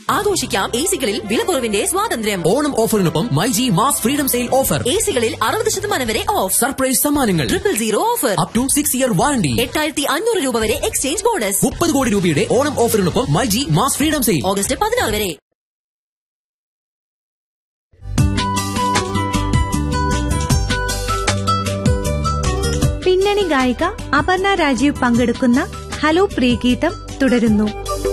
ആഘോഷിക്കാം എ സികളിൽ വിലക്കുറവിന്റെ സ്വാതന്ത്ര്യം ഓണം ഓഫറിനൊപ്പം myG mass freedom sale offer A സികളിൽ അറുപത് ശതമാനം വരെ ഓഫ് സർപ്രൈസ് സമ്മാനങ്ങൾ triple zero offer up to six year warranty എട്ടായിരത്തി അഞ്ഞൂറ് രൂപ വരെ എക്സ്ചേഞ്ച് ബോണസ് മുപ്പത് കോടി രൂപയുടെ ഓണം ഓഫറിനൊപ്പം myG mass freedom sale August പതിനാറ് വരെ പിന്നണി ഗായിക അപർണ രാജീവ് പങ്കെടുക്കുന്ന ഹലോ പ്രിയഗീതം തുടരുന്നു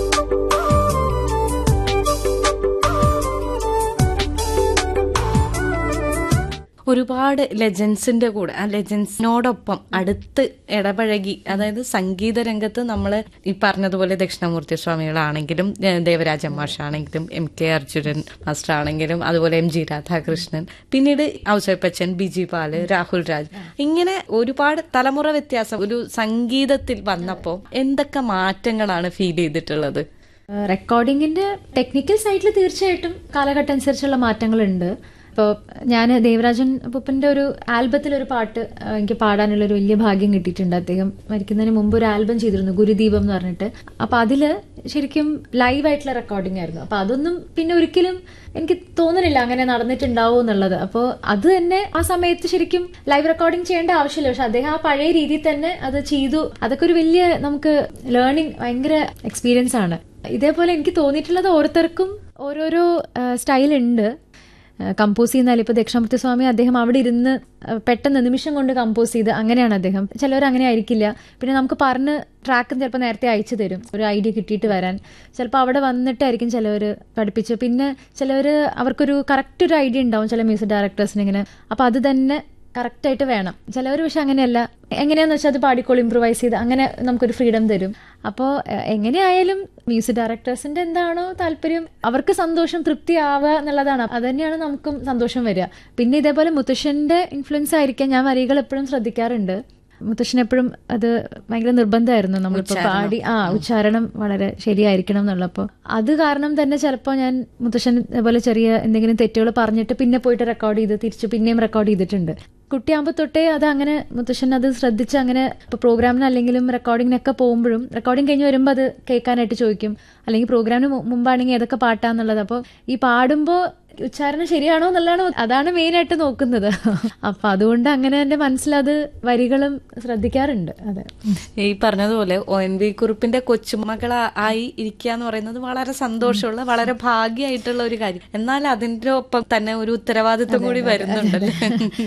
ഒരുപാട് ലെജൻസിന്റെ കൂടെ ആ ലെജൻസിനോടൊപ്പം അടുത്ത് ഇടപഴകി അതായത് സംഗീത രംഗത്ത് നമ്മൾ ഈ പറഞ്ഞതുപോലെ ദക്ഷിണമൂർത്തി സ്വാമികളാണെങ്കിലും ഏഹ് ദേവരാജ മാഷാണെങ്കിലും എം കെ അർജുനൻ മാസ്റ്റർ ആണെങ്കിലും അതുപോലെ എം ജി രാധാകൃഷ്ണൻ പിന്നീട് ഔസേപ്പച്ചൻ ബിജി പാല് രാഹുൽ രാജ് ഇങ്ങനെ ഒരുപാട് തലമുറ വ്യത്യാസം ഒരു സംഗീതത്തിൽ വന്നപ്പോൾ എന്തൊക്കെ മാറ്റങ്ങളാണ് ഫീൽ ചെയ്തിട്ടുള്ളത് റെക്കോർഡിങ്ങിന്റെ ടെക്നിക്കൽ സൈഡിൽ തീർച്ചയായിട്ടും കാലഘട്ടം അനുസരിച്ചുള്ള മാറ്റങ്ങളുണ്ട് ഇപ്പോൾ ഞാൻ ദേവരാജൻ അപ്പൂപ്പന്റെ ഒരു ആൽബത്തിൽ ഒരു പാട്ട് ആ, എനിക്ക് പാടാനുള്ള ഒരു വലിയ ഭാഗ്യം കിട്ടിയിട്ടുണ്ട് അദ്ദേഹം മരിക്കുന്നതിന് മുമ്പ് ഒരു ആൽബം ചെയ്തിരുന്നു ഗുരുദീപം എന്ന് പറഞ്ഞിട്ട് അപ്പൊ അതില് ശരിക്കും ലൈവ് ആയിട്ടുള്ള റെക്കോർഡിംഗ് ആയിരുന്നു അപ്പൊ അതൊന്നും പിന്നെ ഒരിക്കലും എനിക്ക് തോന്നുന്നില്ല അങ്ങനെ നടന്നിട്ടുണ്ടാവും എന്നുള്ളത് അപ്പോൾ അത് തന്നെ ആ സമയത്ത് ശരിക്കും ലൈവ് റെക്കോർഡിംഗ് ചെയ്യേണ്ട ആവശ്യമില്ല പക്ഷെ അദ്ദേഹം ആ പഴയ രീതിയിൽ തന്നെ അത് ചെയ്തു അതൊക്കെ ഒരു വലിയ നമുക്ക് ലേണിംഗ് ഭയങ്കര എക്സ്പീരിയൻസ് ആണ് ഇതേപോലെ എനിക്ക് തോന്നിയിട്ടുള്ളത് ഓരോരുത്തർക്കും ഓരോരോ സ്റ്റൈൽ ഉണ്ട് കമ്പോസ് ചെയ്യുന്നാൽ ഇപ്പൊ ദക്ഷിണാമൂർത്തി സ്വാമി അദ്ദേഹം അവിടെ ഇരുന്ന് ആ, പെട്ടെന്ന് നിമിഷം കൊണ്ട് കമ്പോസ് ചെയ്ത് അങ്ങനെയാണ് അദ്ദേഹം ചിലവർ അങ്ങനെ ആയിരിക്കില്ല പിന്നെ നമുക്ക് പറഞ്ഞ് ട്രാക്കും ചിലപ്പോൾ നേരത്തെ അയച്ചു തരും ഒരു ഐഡിയ കിട്ടിയിട്ട് വരാൻ ചിലപ്പോൾ അവിടെ വന്നിട്ടായിരിക്കും ചിലവർ പഠിപ്പിച്ച് പിന്നെ ചിലവർ അവർക്കൊരു കറക്റ്റ് ഒരു ഐഡിയ ഉണ്ടാവും ചില മ്യൂസിക് ഡയറക്ടേഴ്സിന് ഇങ്ങനെ അപ്പോൾ അത് തന്നെ കറക്റ്റ് ആയിട്ട് വേണം ചിലവർ പക്ഷെ അങ്ങനെയല്ല എങ്ങനെയാന്ന് വെച്ചാൽ അത് പാടിക്കോൾ ഇമ്പ്രൂവൈസ് ചെയ്ത് അങ്ങനെ നമുക്കൊരു ഫ്രീഡം തരും അപ്പോൾ എങ്ങനെയായാലും മ്യൂസിക് ഡയറക്ടേഴ്സിന്റെ എന്താണോ താല്പര്യം അവർക്ക് സന്തോഷം തൃപ്തി ആവുക എന്നുള്ളതാണ് അത് തന്നെയാണ് നമുക്കും സന്തോഷം വരിക പിന്നെ ഇതേപോലെ മുത്തശ്ശന്റെ ഇൻഫ്ലുവൻസ് ആയിരിക്കാം ഞാൻ വരികൾ എപ്പോഴും ശ്രദ്ധിക്കാറുണ്ട് മുത്തശ്ശൻ എപ്പോഴും അത് ഭയങ്കര നിർബന്ധമായിരുന്നു നമ്മളിപ്പോ പാടി ആ ഉച്ചാരണം വളരെ ശരിയായിരിക്കണം എന്നുള്ളപ്പോൾ അത് കാരണം തന്നെ ചിലപ്പോൾ ഞാൻ മുത്തശ്ശൻ ഇതേപോലെ ചെറിയ എന്തെങ്കിലും തെറ്റുകൾ പറഞ്ഞിട്ട് പിന്നെ പോയിട്ട് റെക്കോർഡ് ചെയ്ത് തിരിച്ച് പിന്നെയും റെക്കോർഡ് ചെയ്തിട്ടുണ്ട് കുട്ടിയാകുമ്പോൾ തൊട്ടേ അത് അങ്ങനെ മുത്തശ്ശൻ അത് ശ്രദ്ധിച്ച് അങ്ങനെ ഇപ്പോൾ പ്രോഗ്രാമിന് അല്ലെങ്കിലും റെക്കോർഡിങ്ങിനൊക്കെ പോകുമ്പോഴും റെക്കോർഡിംഗ് കഴിഞ്ഞ് വരുമ്പോൾ അത് കേൾക്കാനായിട്ട് ചോദിക്കും അല്ലെങ്കിൽ പ്രോഗ്രാമിന് മു- മുമ്പാണെങ്കിൽ ഏതൊക്കെ പാട്ടാന്നുള്ളത് അപ്പോൾ ഈ പാടുമ്പോൾ ഉച്ചാരണം ശരിയാണോ എന്നുള്ളതാണ് അതാണ് മെയിൻ ആയിട്ട് നോക്കുന്നത് അപ്പൊ അതുകൊണ്ട് അങ്ങനെ എന്റെ മനസ്സിലത് വരികളും ശ്രദ്ധിക്കാറുണ്ട് അതെ ഈ പറഞ്ഞതുപോലെ ഒ എൻ വി കുറിപ്പിന്റെ കൊച്ചുമകള ആയി ഇരിക്കുക എന്ന് പറയുന്നത് വളരെ സന്തോഷമുള്ള വളരെ ഭാഗ്യമായിട്ടുള്ള ഒരു കാര്യം എന്നാൽ അതിന്റെ ഒപ്പം തന്നെ ഒരു ഉത്തരവാദിത്വം കൂടി വരുന്നുണ്ടല്ലേ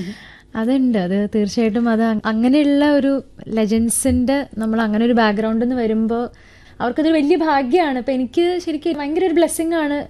അതുണ്ട് അത് തീർച്ചയായിട്ടും അത് അങ്ങനെയുള്ള ഒരു ലെജൻസിന്റെ നമ്മൾ അങ്ങനെ ഒരു ബാക്ക്ഗ്രൗണ്ടിൽ നിന്ന് വരുമ്പോൾ അവർക്കതൊരു വലിയ ഭാഗ്യമാണ് ഇപ്പൊ എനിക്ക് ശരിക്കും ഭയങ്കര ഒരു ബ്ലെസ്സിങ് ആണ്